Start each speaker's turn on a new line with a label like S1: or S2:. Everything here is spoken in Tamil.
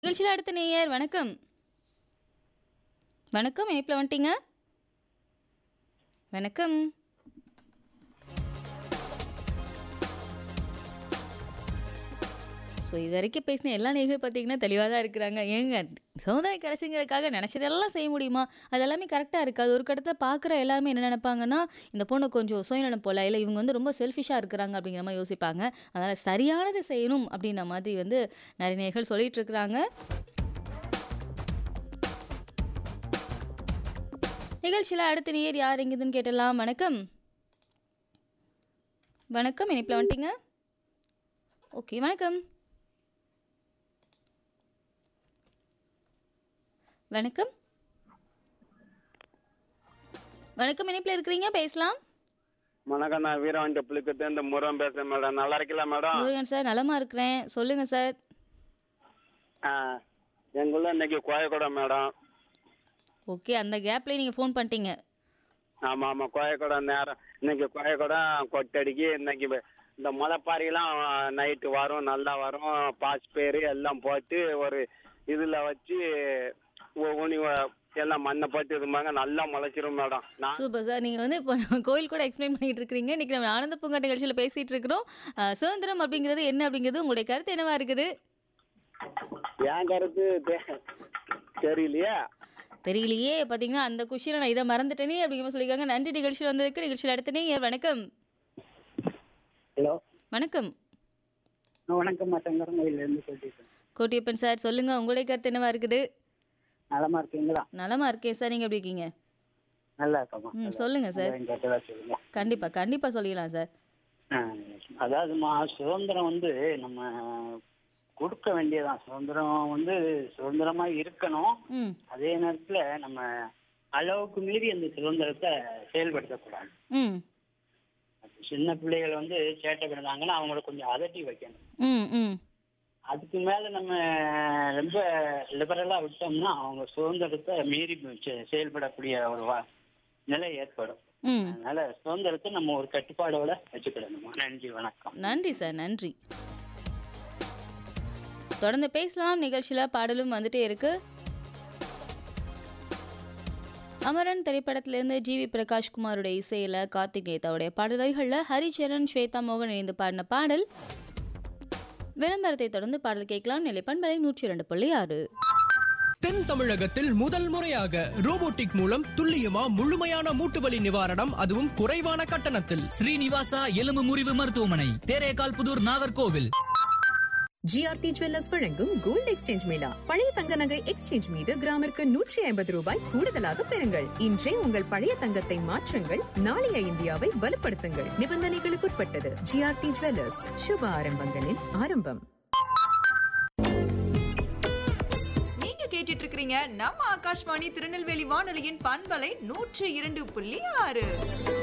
S1: நிகழ்ச்சியில் அடுத்த நேயர் வணக்கம் வணக்கம் இணைப்பில் வந்துட்டீங்க வணக்கம் ஸோ இது வரைக்கும் பேசின எல்லா நேர்களும் பார்த்தீங்கன்னா தெளிவாக தான் இருக்கிறாங்க ஏங்க சமுதாய கடைசிங்கிறதுக்காக நினச்சதெல்லாம் செய்ய முடியுமா அது எல்லாமே கரெக்டாக இருக்காது ஒரு கடத்தில் பார்க்குற எல்லாருமே என்ன நினைப்பாங்கன்னா இந்த பொண்ணு கொஞ்சம் சுயநலம் போல இல்லை இவங்க வந்து ரொம்ப செல்ஃபிஷாக இருக்கிறாங்க அப்படிங்கிற மாதிரி யோசிப்பாங்க அதனால் சரியானது செய்யணும் அப்படின்ற மாதிரி வந்து நிறைய நேர்கள் சொல்லிட்டு இருக்கிறாங்க நிகழ்ச்சியில் அடுத்த நேர் யார் எங்குதுன்னு கேட்டலாம் வணக்கம் வணக்கம் இணைப்பில் வந்துட்டீங்க ஓகே வணக்கம் வணக்கம் வணக்கம் இணைப்பில் இருக்கிறீங்க பேசலாம்
S2: வணக்கம் நான் வீரவாண்டி புலிக்கத்து இந்த முருகன் பேசுறேன் மேடம் நல்லா இருக்கல மேடம்
S1: முருகன் சார் நலமா இருக்கிறேன் சொல்லுங்க சார்
S2: ஆ, எங்குள்ள இன்னைக்கு கோயக்கூடம் மேடம்
S1: ஓகே அந்த கேப்லேயே நீங்கள் ஃபோன் பண்ணிட்டீங்க
S2: ஆமா ஆமா கோயக்கூடம் நேரம் இன்னைக்கு கோயக்கூடம் கொட்டடிக்கு இன்னைக்கு வ- இந்த முளைப்பாரிலாம் நைட்டு வரும் நல்லா வரும் பாஸ் பேர் எல்லாம் போட்டு ஒரு இதுல வச்சு ஊ- ஊனி வ- எல்லாம் மண்ணை போட்டு இருப்பாங்க நல்லா முளைச்சிரும் மேடம் நான்
S1: சூப்பர் சார் நீங்கள் வந்து இப்போ நம்ம கோயில் கூட எக்ஸ்பிளைன் பண்ணிட்டு இருக்கிறீங்க இன்னைக்கு நம்ம ஆனந்த பூங்கா நிகழ்ச்சியில் பேசிட்டு இருக்கிறோம் அஹ், சுதந்திரம் அப்படிங்கிறது என்ன அப்படிங்கிறது உங்களுடைய கருத்து என்னவா இருக்குது
S2: என் கருத்து தெ- தெரியலையே
S1: தெரியலையே பார்த்தீங்கன்னா அந்த குஷியில் நான் இதை மறந்துட்டேனே அப்படிங்கிற மாதிரி சொல்லியிருக்காங்க நன்றி நிகழ்ச்சியில் வந்ததுக்கு நிகழ்ச்சியில் அடுத்தனே வணக்கம்
S3: ஹலோ
S1: வணக்கம்
S3: வணக்கம் சங்கரங்கோயிலேருந்து சொல்லிட்டு
S1: கோட்டியப்பன் சார் சொல்லுங்க உங்களுடைய கருத்து என்னவா இருக்குது
S3: நலமா இருக்கீங்களா
S1: நலமா இருக்கேன் சார் நீங்க எப்படி இருக்கீங்க
S3: நல்லா இருக்கமா
S1: ம் சொல்லுங்க சார்
S3: கேட்டதா சொல்லுங்க
S1: கண்டிப்பா கண்டிப்பா சொல்லிடலாம் சார்
S3: ஆ, அதாவதுமா சுதந்திரம் வந்து நம்ம கொடுக்க வேண்டியதான் சுதந்திரம் வந்து சுதந்திரமா இருக்கணும்
S1: ம்
S3: அதே நேரத்துல நம்ம அளவுக்கு மீறி அந்த சுதந்திரத்தை செயல்படுத்தக்கூடாது
S1: ம்
S3: சின்ன பிள்ளைகள் வந்து சேட்டை பண்ணாங்கன்னா அவங்கள கொஞ்சம் அதட்டி வைக்கணும்
S1: ம் ம்
S3: அதுக்கு மேல நம்ம ரொம்ப லிபரலா விட்டோம்னா அவங்க சுதந்திரத்தை மீறி செ- செயல்படக்கூடிய ஒரு வா- நிலை ஏற்படும்
S1: ம்
S3: அதனால சுதந்திரத்தை நம்ம ஒரு கட்டுப்பாடோட வச்சுக்கிடணுமா நன்றி வணக்கம்
S1: நன்றி சார் நன்றி தொடர்ந்து பேசலாம் நிகழ்ச்சியில் பாடலும் வந்துட்டே இருக்கு அமரன் திரைப்படத்திலிருந்து ஜி வி பிரகாஷ்குமாருடைய இசையில் கார்த்திக் நேதாவுடைய பாடல் வரிகளில் ஹரிச்சரன் ஸ்வேதா மோகன் இணைந்து பாடின பாடல் விளம்பரத்தை தொடர்ந்து பாடல் கேட்கலாம் நிலைப்பண்பலை நூற்றி இரண்டு புள்ளி ஆறு
S4: தென் தமிழகத்தில் முதல் முறையாக ரோபோட்டிக் மூலம் துல்லியமா முழுமையான மூட்டுவலி நிவாரணம் அதுவும் குறைவான கட்டணத்தில்
S5: ஸ்ரீனிவாசா எலும்பு முறிவு மருத்துவமனை தேரேகால் புதூர் நாகர்கோவில்
S6: ஜிஆர்டி ஜுவல்லர்ஸ் வழங்கும் கோல்ட் எக்ஸ்சேஞ்ச் மேளா பழைய தங்க நகை எக்ஸ்சேஞ்ச் மீது கிராமிற்கு நூற்றி ஐம்பது ரூபாய் கூடுதலாக பெறுங்கள் இன்றே உங்கள் பழைய தங்கத்தை மாற்றுங்கள் நாளைய இந்தியாவை வலுப்படுத்துங்கள் நிபந்தனைகளுக்குட்பட்டது ஜிஆர்டி ஜுவல்லர்ஸ் சுப ஆரம்பங்களின் ஆரம்பம்
S7: நீங்க கேட்டுட்டு இருக்கிறீங்க நம்ம ஆகாஷ்வாணி திருநெல்வேலி வானொலியின் பண்பலை நூற்று இரண்டு புள்ளி ஆறு